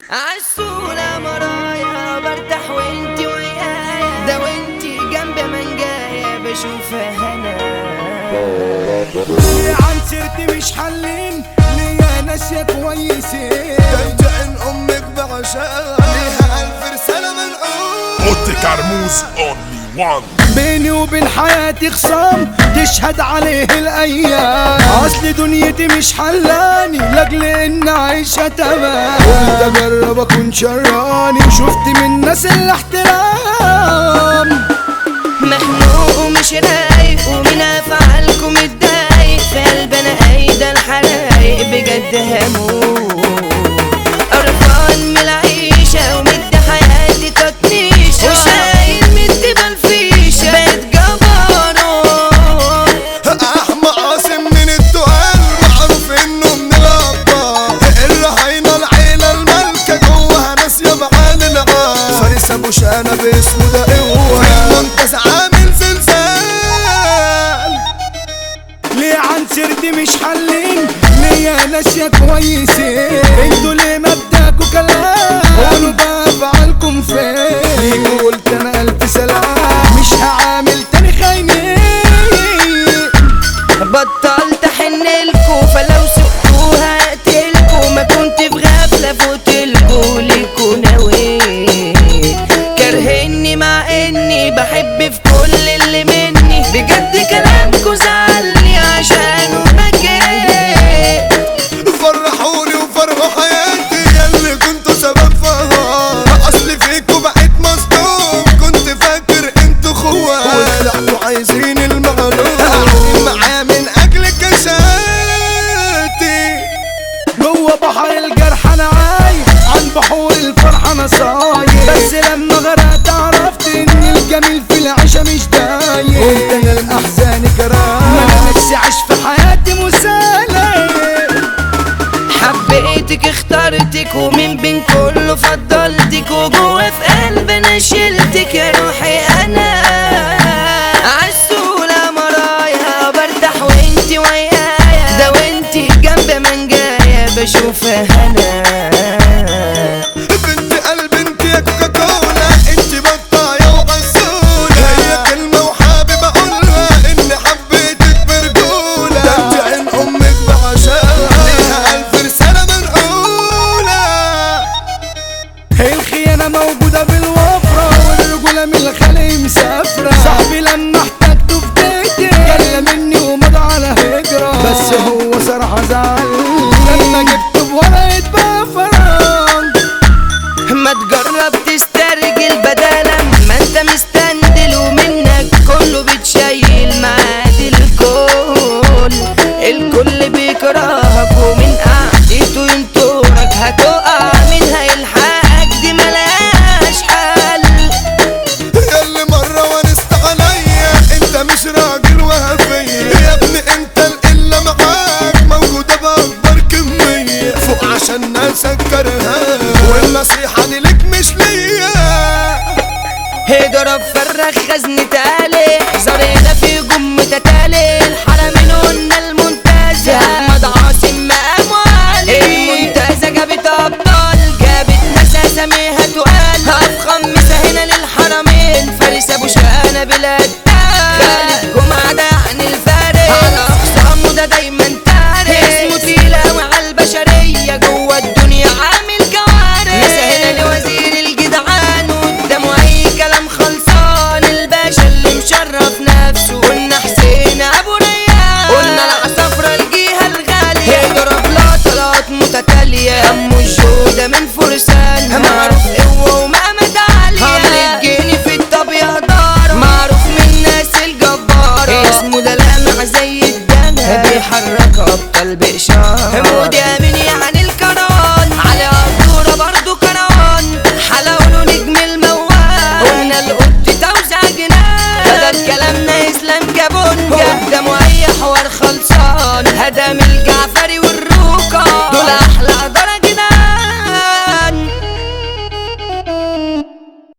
عالسولة مرايا برتاح وانتي ويايا ده وانتي جنب منجايا بشوفها هنا ليه عن سيرتي مش حلين ليا ناس يا كويسين ترجعن امك بعشاء ليها الف رسالة منقول اوتي كرموز اونلي وان بيني وبين حياتي خصام تشهد عليه الايام اصل دنيتي مش حلاني لاجل ان عايشة تمام قلت اجرب اكون شراني شفت من الناس الاحترام مخنوق ومش رايق ومن افعالكم اتضايق في قلبنا ايدا الحرايق بجد هموت قرفان من العيشة ومد حياتي تطنيشة وشايل مد بالفيشة بقيت جبروت احمى قاسم من التقال معروف انه من الابطال الرهينة العيلة الملكة جواها ناس يا معاني العال فارس ابو شانة باسمه ده قوة في المنتزه عامل زلزال ليه عن سيرتي مش حلين ليا ناس يا كويسين انتوا ليه مبدأكوا كلام قولوا بقى افعالكم فين ليكوا قلت انا الف سلام مش هعامل تاني خاينين بطلت احنلكوا فلو سقتوها هقتلكوا ما كنت في غفلة فوتلكوا ليكوا نويت كرهني مع اني بحب في كل اللي مني بجد كلامكوا زعلني عشان بكيت فرحوني وفرحوا حياتي ياللي كنتوا سبب فيها اصل فيكوا بقيت مصدوم كنت فاكر انتوا خوات وطلعتوا عايزين المعلوم قاعدين معايا من اجل كشاتي جوه بحر الجرح انا عايش عن بحور الفرح انا صاير بس لما غرقت عرفت ان الجميل في العيشة مش دايم قلت انا الاحزان كرام ما انا نفسي اعيش في حياتي مسالم حبيتك اخترتك ومن بين كله فضلتك وجوه في قلبي انا شلتك يا روحي انا عالسولة مرايا برتاح وانتي ويايا ده وانتي جنب منجايا بشوفها هنا بنت قلب انت يا كوكاكولا انت بطاية وغسولة هي كلمة وحابب اقولها اني حبيتك برجولة ده انت عين امك بعشاها ليها الف رسالة منقولة الخيانة موجودة بالوفرة والرجولة من الخلق مسافرة صاحبي لما احتاجته في بيتي جلى مني ومضى على هجرة بس هو صراحة زعل لما جبته بورقة بفران ما تجرب تسترجل بدلا ما انت مستندل ومنك كله بتشيل معاد الكل الكل بيكرهك ومن قعدته ينطرك هتقع منها يلحقك دي ملهاش حل ياللي مرة ونست عليا انت مش راجل وهفية يا ابني انت القلة معاك موجودة بأكبر كمية فوق عشان ناسك كرهان والنصيحة دي ليك مش ليا اضرب فرخ خزن تالي زرينا في جم تتالي الحرمين قلنا المنتزه احمد عاصم مقام علي المنتزه جابت ابطال جابت ناس اساميها تقال افخم مسا هنا للحرمين فارس ابو شقانه بلاد خالد جمعه ده عن الفارس على اخصامه ده دايما تارس اسمه تقيل اوي على البشريه جوه الدنيا عامل كوارث مسا هنا لوزير الجدعان قدامه اي كلام خلصان الباشا اللي مشرف نفسه قلنا حسين ابو ريان قلنا العصافرة الجهة الغالية اضرب لا طلات متتالية امه الجودة من فرسان معروف قوة ومقامات عالية عمرو الجيني في الطبيعة دار معروف من الناس الجبارة اسمه ده لامع زي الدهب بيحرك ابطال بإشارة مودي امين يعني الكران على قدورة برضو كران حلاوله نجم الموال قلنا القط توزع جنان بدل كلامنا اسلام جابونجا قدامه اي حوار خلصان هدم الجعفر